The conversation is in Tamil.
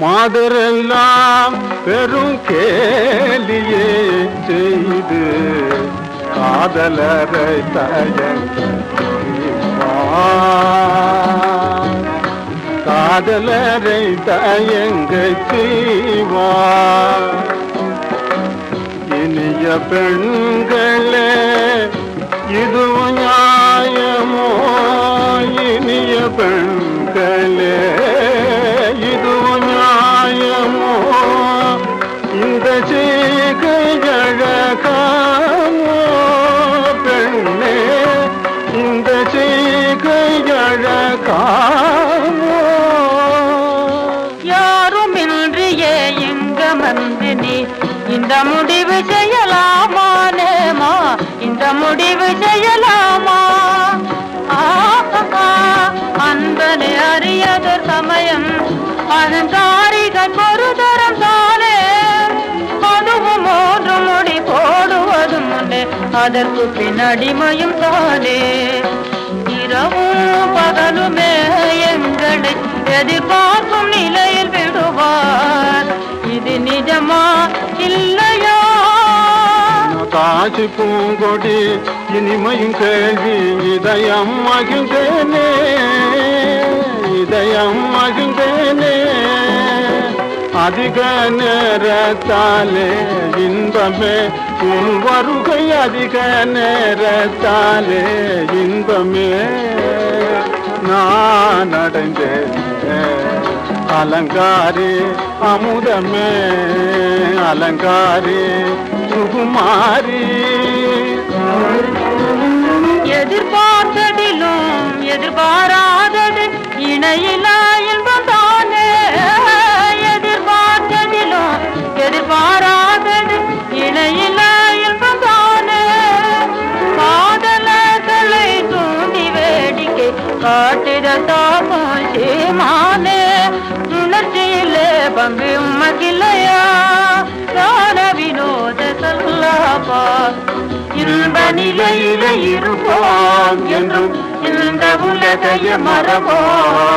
மாதரெல்லாம் பெரும் கேலியே செய்து காதலரை தயங்க காதலரை தயங்க செய்வார் இனிய பெண்களே இதுவும் நியாயமோ இனிய பெண்களே இதுவும் நியாயமோ இந்த செய்கையழகாமோ பெண்ணே இந்த செய்கையழகாமோ யாரும் இன்றியே எங்க வந்து நீ இந்த முடிவு செய்யலாமா நேமா இந்த முடிவு செய்யலாமா ஆ, ஆ, அன்பனை அறியதொரு சமயம் அதன் தாரிகள் ஒரு தரம் தானே அதுவும் மூன்று முடி போடுவதும் உண்டு அதற்கு பின் அடிமையும் தானே இரவும் பகலுமே எங்களை எதிர்பார்க்கும் நிலையில் விடுவார் இது நிஜமா இல்லையா காசி பூங்கொடி இனிமையும் கேள்வி இதயம் மகிழ்ந்தேனே இதயம் மகிழ்ந்தேனே அதிக நேரத்தாலே இன்பமே உன் வருகை அதிக நேரத்தாலே இன்பமே நான் அடைந்தேன் அலங்காரி அமுதமே அலங்காரி சுகுமாரி எதிர்பார்த்ததிலும் எதிர்பாராதது இணையிலா இன்பம் தானே எதிர்பார்த்ததிலும் எதிர்பாராதது இணையிலா இன்பம் தானே காதலர்களை தூண்டி வேடிக்கை காட்டுதல் தாமும் சீமானே உணர்ச்சியிலே பங்கு உமக்கில்லையா ஞான வினோத சொல்லாப்பா இன்ப நிலையில இருப்போம் என்றும் இந்த உலகைய மரபோம்